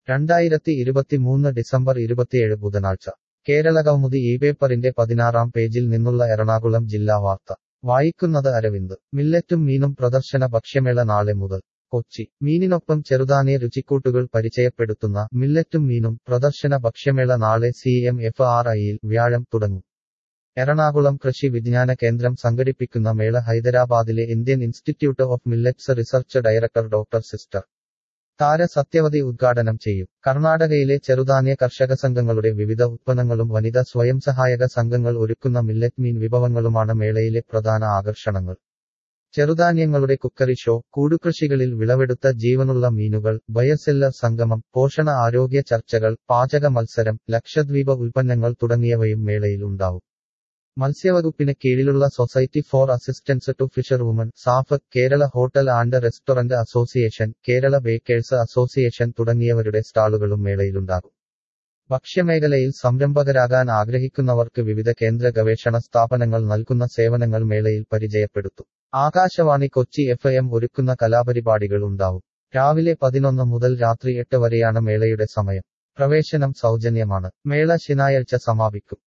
രണ്ടായിരത്തി ഇരുപത്തിമൂന്ന് ഡിസംബർ ഇരുപത്തിയേഴ് ബുധനാഴ്ച കേരളകൗമുദി ഈ പേപ്പറിന്റെ പതിനാറാം പേജിൽ നിന്നുള്ള എറണാകുളം ജില്ലാ വാർത്ത വായിക്കുന്നത് അരവിന്ദ് മില്ലറ്റും മീനും പ്രദർശന ഭക്ഷ്യമേള നാളെ മുതൽ കൊച്ചി മീനിനൊപ്പം ചെറുതാനിയ രുചിക്കൂട്ടുകൾ പരിചയപ്പെടുത്തുന്ന മില്ലറ്റും മീനും പ്രദർശന ഭക്ഷ്യമേള നാളെ സി എം എഫ് ആർ ഐയിൽ വ്യാഴം തുടങ്ങും എറണാകുളം കൃഷി വിജ്ഞാന കേന്ദ്രം സംഘടിപ്പിക്കുന്ന മേള ഹൈദരാബാദിലെ Indian institute of millets research director doctor sister Tara Satyavathi ഉദ്ഘാടനം ചെയ്യും കർണാടകയിലെ ചെറുധാന്യ കർഷക സംഘങ്ങളുടെ വിവിധ ഉത്പന്നങ്ങളും വനിതാ സ്വയം സഹായക സംഘങ്ങൾ ഒരുക്കുന്ന മില്ലറ്റ് മീൻ വിഭവങ്ങളുമാണ് മേളയിലെ പ്രധാന ആകർഷണങ്ങൾ ചെറുധാന്യങ്ങളുടെ കുക്കറി ഷോ കൂടുകൃഷികളിൽ വിളവെടുത്ത ജീവനുള്ള മീനുകൾ ബയസെല്ലർ സംഗമം പോഷണ ആരോഗ്യ ചർച്ചകൾ പാചക മത്സരം ലക്ഷദ്വീപ ഉൽപ്പന്നങ്ങൾ തുടങ്ങിയവയും മേളയിൽ ഉണ്ടാവും മത്സ്യവകുപ്പിന് കീഴിലുള്ള society for assistance to fisher women SAF Kerala hotel and restaurant association Kerala bakers association തുടങ്ങിയവരുടെ സ്റ്റാളുകളും മേളയിലുണ്ടാകും ഭക്ഷ്യമേഖലയിൽ സംരംഭകരാകാൻ ആഗ്രഹിക്കുന്നവർക്ക് വിവിധ കേന്ദ്ര ഗവേഷണ സ്ഥാപനങ്ങൾ നൽകുന്ന സേവനങ്ങൾ മേളയിൽ പരിചയപ്പെടുത്തും ആകാശവാണി കൊച്ചി എഫ് എം ഒരുക്കുന്ന കലാപരിപാടികൾ ഉണ്ടാവും രാവിലെ പതിനൊന്ന് മുതൽ രാത്രി എട്ട് വരെയാണ് മേളയുടെ സമയം പ്രവേശനം സൗജന്യമാണ് മേള ശനിയാഴ്ച സമാപിക്കും